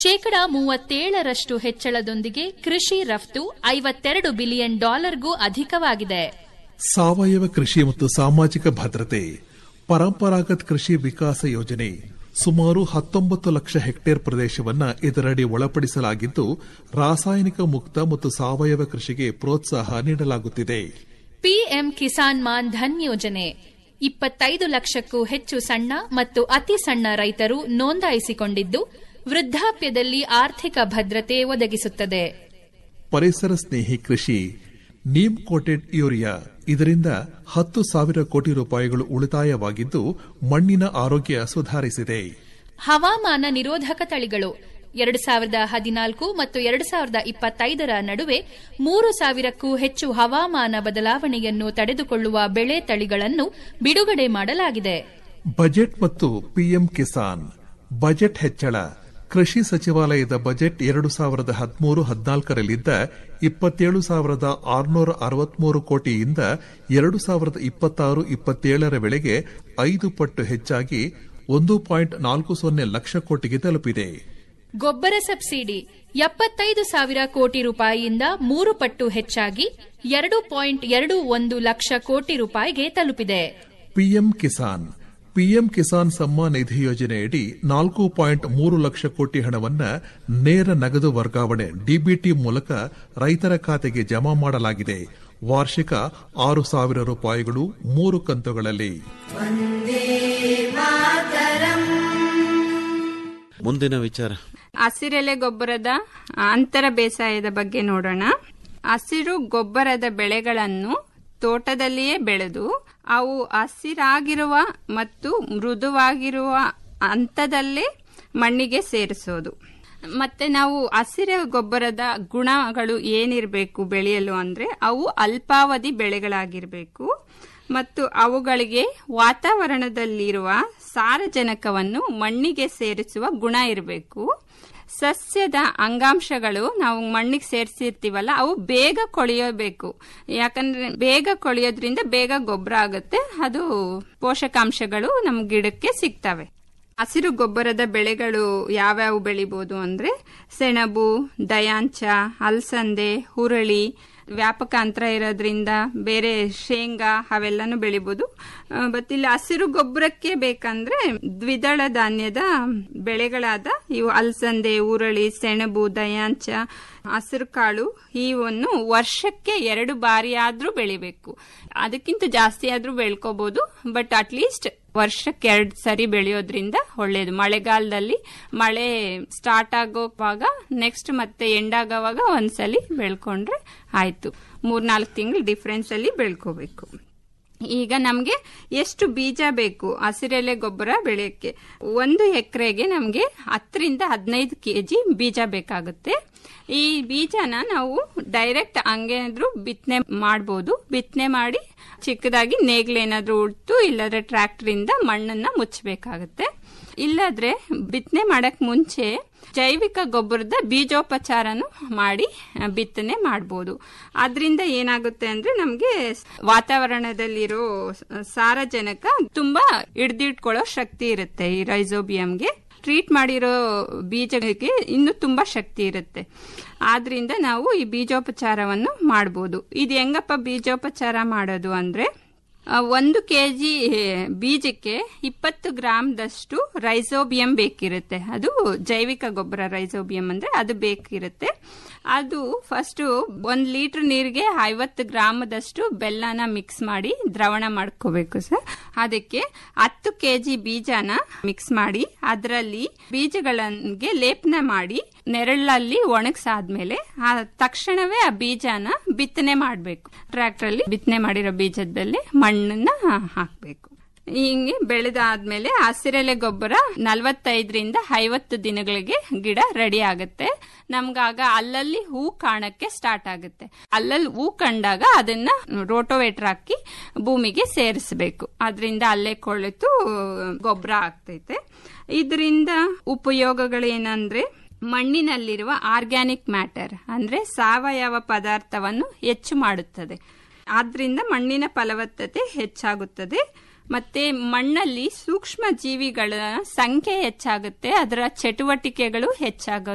ಶೇಕಡ ಮೂವತ್ತೇಳರಷ್ಟು ಹೆಚ್ಚಳದೊಂದಿಗೆ ಕೃಷಿ ರಫ್ತು ಐವತ್ತೆರಡು ಬಿಲಿಯನ್ ಡಾಲರ್ಗೂ ಅಧಿಕವಾಗಿದೆ ಸಾವಯವ ಕೃಷಿ ಮತ್ತು ಸಾಮಾಜಿಕ ಭದ್ರತೆ ಪರಂಪರಾಗತ ಕೃಷಿ ವಿಕಾಸ ಯೋಜನೆ ಸುಮಾರು ಹತ್ತೊಂಬತ್ತು ಲಕ್ಷ ಹೆಕ್ಟೇರ್ ಪ್ರದೇಶವನ್ನ ಇದರಡಿ ಒಳಪಡಿಸಲಾಗಿದ್ದು ರಾಸಾಯನಿಕ ಮುಕ್ತ ಮತ್ತು ಸಾವಯವ ಕೃಷಿಗೆ ಪ್ರೋತ್ಸಾಹ ನೀಡಲಾಗುತ್ತಿದೆ ಪಿಎಂ ಕಿಸಾನ್ ಮಾನ್ ಧನ್ ಯೋಜನೆ ಇಪ್ಪತ್ತೈದು ಲಕ್ಷಕ್ಕೂ ಹೆಚ್ಚು ಸಣ್ಣ ಮತ್ತು ಅತಿ ಸಣ್ಣ ರೈತರು ನೋಂದಾಯಿಸಿಕೊಂಡಿದ್ದು ವೃದ್ಧಾಪ್ಯದಲ್ಲಿ ಆರ್ಥಿಕ ಭದ್ರತೆ ಒದಗಿಸುತ್ತದೆ ಪರಿಸರ ಸ್ನೇಹಿ ಕೃಷಿ ನೀಮ್ ಕೋಟೆಡ್ ಯೂರಿಯಾ ಇದರಿಂದ ಹತ್ತು ಸಾವಿರ ಕೋಟಿ ರೂಪಾಯಿಗಳು ಉಳಿತಾಯವಾಗಿದ್ದು ಮಣ್ಣಿನ ಆರೋಗ್ಯ ಸುಧಾರಿಸಿದೆ ಹವಾಮಾನ ನಿರೋಧಕ ತಳಿಗಳು ಎರಡು ಸಾವಿರದ ಹದಿನಾಲ್ಕು ಮತ್ತು ಎರಡು ಸಾವಿರದ ಇಪ್ಪತ್ತೈದರ ನಡುವೆ ಮೂರು ಸಾವಿರಕ್ಕೂ ಹೆಚ್ಚು ಹವಾಮಾನ ಬದಲಾವಣೆಯನ್ನು ತಡೆದುಕೊಳ್ಳುವ ಬೆಳೆ ತಳಿಗಳನ್ನು ಬಿಡುಗಡೆ ಮಾಡಲಾಗಿದೆ ಬಜೆಟ್ ಮತ್ತು ಪಿಎಂ ಕಿಸಾನ್ ಬಜೆಟ್ ಹೆಚ್ಚಳ ಕೃಷಿ ಸಚಿವಾಲಯದ ಬಜೆಟ್ ಎರಡು ಸಾವಿರದ ಹದಿಮೂರು ಹದಿನಾಲ್ಕರಲ್ಲಿದ್ದ ಇಪ್ಪತ್ತೇಳು ಸಾವಿರದ ಆರುನೂರ ಅರವತ್ಮೂರು ಕೋಟಿಯಿಂದ ಎರಡು ಸಾವಿರದ ಇಪ್ಪತ್ತಾರು ಇಪ್ಪತ್ತೇಳರ ವೇಳೆಗೆ ಐದು ಪಟ್ಟು ಹೆಚ್ಚಾಗಿ ಒಂದು ಪಾಯಿಂಟ್ ನಾಲ್ಕು ಸೊನ್ನೆ ಲಕ್ಷ ಕೋಟಿಗೆ ತಲುಪಿದೆ ಗೊಬ್ಬರ ಸಬ್ಸಿಡಿ ಎಪ್ಪತ್ತೈದು ಸಾವಿರ ಕೋಟಿ ರೂಪಾಯಿಯಿಂದ ಮೂರು ಪಟ್ಟು ಹೆಚ್ಚಾಗಿ ಎರಡು ಪಾಯಿಂಟ್ ಎರಡು ಒಂದು ಲಕ್ಷ ಕೋಟಿ ರೂಪಾಯಿಗೆ ತಲುಪಿದೆ ಪಿಎಂ ಕಿಸಾನ್ ಪಿಎಂ ಕಿಸಾನ್ ಸಮ್ಮಾನ್ ನಿಧಿ ಯೋಜನೆಯಡಿ ನಾಲ್ಕು ಪಾಯಿಂಟ್ ಮೂರು ಲಕ್ಷ ಕೋಟಿ ಹಣವನ್ನ ನೇರ ನಗದು ವರ್ಗಾವಣೆ ಡಿಬಿಟಿ ಮೂಲಕ ರೈತರ ಖಾತೆಗೆ ಜಮಾ ಮಾಡಲಾಗಿದೆ ವಾರ್ಷಿಕ ಆರು ಸಾವಿರ ರೂಪಾಯಿಗಳು ಮೂರು ಕಂತುಗಳಲ್ಲಿ ಮುಂದಿನ ವಿಚಾರ ಹಸಿರೆಲೆ ಗೊಬ್ಬರದ ಅಂತರ ಬೇಸಾಯದ ಬಗ್ಗೆ ನೋಡೋಣ ಹಸಿರು ಗೊಬ್ಬರದ ಬೆಳೆಗಳನ್ನು ತೋಟದಲ್ಲಿಯೇ ಬೆಳೆದು ಅವು ಹಸಿರಾಗಿರುವ ಮತ್ತು ಮೃದುವಾಗಿರುವ ಹಂತದಲ್ಲೇ ಮಣ್ಣಿಗೆ ಸೇರಿಸೋದು ಮತ್ತೆ ನಾವು ಹಸಿರ ಗೊಬ್ಬರದ ಗುಣಗಳು ಏನಿರಬೇಕು ಬೆಳೆಯಲು ಅಂದ್ರೆ ಅವು ಅಲ್ಪಾವಧಿ ಬೆಳೆಗಳಾಗಿರಬೇಕು ಮತ್ತು ಅವುಗಳಿಗೆ ವಾತಾವರಣದಲ್ಲಿರುವ ಸಾರಜನಕವನ್ನು ಮಣ್ಣಿಗೆ ಸೇರಿಸುವ ಗುಣ ಇರಬೇಕು ಸಸ್ಯದ ಅಂಗಾಂಶಗಳು ನಾವು ಮಣ್ಣಿಗೆ ಸೇರಿಸಿರ್ತೀವಲ್ಲ ಅವು ಬೇಗ ಕೊಳೆಯಬೇಕು ಯಾಕಂದ್ರೆ ಬೇಗ ಕೊಳೆಯೋದ್ರಿಂದ ಬೇಗ ಗೊಬ್ಬರ ಆಗುತ್ತೆ ಅದು ಪೋಷಕಾಂಶಗಳು ನಮ್ಮ ಗಿಡಕ್ಕೆ ಸಿಗ್ತವೆ ಹಸಿರು ಗೊಬ್ಬರದ ಬೆಳೆಗಳು ಯಾವ್ಯಾವು ಬೆಳಿಬೋದು ಅಂದ್ರೆ ಸೆಣಬು ದಯಾಂಚ ಅಲಸಂದೆ ಹುರಳಿ ವ್ಯಾಪಕ ಅಂತರ ಇರೋದ್ರಿಂದ ಬೇರೆ ಶೇಂಗಾ ಅವೆಲ್ಲನೂ ಬೆಳಿಬೋದು ಬಟ್ ಇಲ್ಲಿ ಹಸಿರು ಗೊಬ್ಬರಕ್ಕೆ ಬೇಕಂದ್ರೆ ದ್ವಿದಳ ಧಾನ್ಯದ ಬೆಳೆಗಳಾದ ಇವು ಅಲಸಂದೆ ಉರಳಿ ಸೆಣಬು ದಯಾಂಚ ಹಸಿರು ಕಾಳು ಇವನ್ನು ವರ್ಷಕ್ಕೆ ಎರಡು ಬಾರಿ ಆದ್ರೂ ಬೆಳಿಬೇಕು ಅದಕ್ಕಿಂತ ಜಾಸ್ತಿ ಆದ್ರೂ ಬೆಳ್ಕೋಬಹುದು ಬಟ್ ಅಟ್ಲೀಸ್ಟ್ ವರ್ಷಕ್ಕೆ ಎರಡು ಸರಿ ಬೆಳೆಯೋದ್ರಿಂದ ಒಳ್ಳೇದು ಮಳೆಗಾಲದಲ್ಲಿ ಮಳೆ ಸ್ಟಾರ್ಟ್ ಆಗೋವಾಗ ನೆಕ್ಸ್ಟ್ ಮತ್ತೆ ಎಂಡ್ ಆಗೋವಾಗ ಒಂದ್ಸಲಿ ಬೆಳ್ಕೊಂಡ್ರೆ ಆಯ್ತು ಮೂರ್ನಾಲ್ಕು ತಿಂಗಳು ಡಿಫ್ರೆನ್ಸ್ ಅಲ್ಲಿ ಬೆಳ್ಕೋಬೇಕು ಈಗ ನಮಗೆ ಎಷ್ಟು ಬೀಜ ಬೇಕು ಹಸಿರೆಲೆ ಗೊಬ್ಬರ ಬೆಳೆಯಕ್ಕೆ ಒಂದು ಎಕರೆಗೆ ನಮಗೆ ಹತ್ತರಿಂದ ಹದಿನೈದು ಕೆಜಿ ಬೀಜ ಬೇಕಾಗುತ್ತೆ ಈ ಬೀಜನ ನಾವು ಡೈರೆಕ್ಟ್ ಹಂಗೇನಾದ್ರೂ ಬಿತ್ತನೆ ಮಾಡ್ಬೋದು ಬಿತ್ತನೆ ಮಾಡಿ ಚಿಕ್ಕದಾಗಿ ನೇಗ್ಲೇನಾದ್ರೂ ಉಡ್ತು ಇಲ್ಲದ್ರೆ ಟ್ರ್ಯಾಕ್ಟರ್ ಇಂದ ಮಣ್ಣನ್ನ ಮುಚ್ಚಬೇಕಾಗತ್ತೆ ಇಲ್ಲಾದ್ರೆ ಬಿತ್ತನೆ ಮಾಡಕ್ ಮುಂಚೆ ಜೈವಿಕ ಗೊಬ್ಬರದ ಬೀಜೋಪಚಾರನು ಮಾಡಿ ಬಿತ್ತನೆ ಮಾಡಬಹುದು ಅದರಿಂದ ಏನಾಗುತ್ತೆ ಅಂದ್ರೆ ನಮ್ಗೆ ವಾತಾವರಣದಲ್ಲಿರೋ ಸಾರಜನಕ ತುಂಬಾ ಹಿಡ್ದಿಟ್ಕೊಳ್ಳೋ ಶಕ್ತಿ ಇರುತ್ತೆ ಈ ರೈಸೋಬಿಯಂಗೆ ಟ್ರೀಟ್ ಮಾಡಿರೋ ಬೀಜಕ್ಕೆ ಇನ್ನೂ ತುಂಬಾ ಶಕ್ತಿ ಇರುತ್ತೆ ಆದ್ರಿಂದ ನಾವು ಈ ಬೀಜೋಪಚಾರವನ್ನು ಮಾಡಬಹುದು ಇದು ಹೆಂಗಪ್ಪ ಬೀಜೋಪಚಾರ ಮಾಡೋದು ಅಂದ್ರೆ ಒಂದು ಕೆಜಿ ಬೀಜಕ್ಕೆ ಇಪ್ಪತ್ತು ಗ್ರಾಮ್ದಷ್ಟು ರೈಸೋಬಿಯಂ ಬೇಕಿರುತ್ತೆ ಅದು ಜೈವಿಕ ಗೊಬ್ಬರ ರೈಸೋಬಿಯಂ ಅಂದ್ರೆ ಅದು ಬೇಕಿರುತ್ತೆ ಅದು ಫಸ್ಟ್ ಒಂದ್ ಲೀಟರ್ ನೀರಿಗೆ ಐವತ್ತು ಗ್ರಾಮದಷ್ಟು ಬೆಲ್ಲನ ಮಿಕ್ಸ್ ಮಾಡಿ ದ್ರವಣ ಮಾಡ್ಕೋಬೇಕು ಸರ್ ಅದಕ್ಕೆ ಹತ್ತು ಕೆಜಿ ಬೀಜನ ಮಿಕ್ಸ್ ಮಾಡಿ ಅದರಲ್ಲಿ ಬೀಜಗಳಿಗೆ ಲೇಪನ ಮಾಡಿ ನೆರಳಲ್ಲಿ ಒಣಗ್ಸಾದ್ಮೇಲೆ ಆ ತಕ್ಷಣವೇ ಆ ಬೀಜನ ಬಿತ್ತನೆ ಮಾಡಬೇಕು ಟ್ರ್ಯಾಕ್ಟರ್ ಅಲ್ಲಿ ಬಿತ್ತನೆ ಮಾಡಿರೋ ಬೀಜದಲ್ಲಿ ಮಣ್ಣನ್ನ ಹಾಕ್ಬೇಕು ಹಿಂಗೆ ಬೆಳೆದಾದ್ಮೇಲೆ ಹಸಿರೆಲೆ ಗೊಬ್ಬರ ನಲವತ್ತೈದರಿಂದ ಐವತ್ತು ದಿನಗಳಿಗೆ ಗಿಡ ರೆಡಿ ಆಗುತ್ತೆ ನಮ್ಗಾಗ ಅಲ್ಲಲ್ಲಿ ಹೂ ಕಾಣಕ್ಕೆ ಸ್ಟಾರ್ಟ್ ಆಗುತ್ತೆ ಅಲ್ಲಲ್ಲಿ ಹೂ ಕಂಡಾಗ ಅದನ್ನ ರೋಟೋವೇಟರ್ ಹಾಕಿ ಭೂಮಿಗೆ ಸೇರಿಸಬೇಕು ಅದರಿಂದ ಅಲ್ಲೇ ಕೊಳೆತು ಗೊಬ್ಬರ ಆಗ್ತೈತೆ ಇದರಿಂದ ಉಪಯೋಗಗಳೇನಂದ್ರೆ ಮಣ್ಣಿನಲ್ಲಿರುವ ಆರ್ಗ್ಯಾನಿಕ್ ಮ್ಯಾಟರ್ ಅಂದ್ರೆ ಸಾವಯವ ಪದಾರ್ಥವನ್ನು ಹೆಚ್ಚು ಮಾಡುತ್ತದೆ ಆದ್ರಿಂದ ಮಣ್ಣಿನ ಫಲವತ್ತತೆ ಹೆಚ್ಚಾಗುತ್ತದೆ ಮತ್ತೆ ಮಣ್ಣಲ್ಲಿ ಸೂಕ್ಷ್ಮ ಜೀವಿಗಳ ಸಂಖ್ಯೆ ಹೆಚ್ಚಾಗುತ್ತೆ ಅದರ ಚಟುವಟಿಕೆಗಳು ಹೆಚ್ಚಾಗ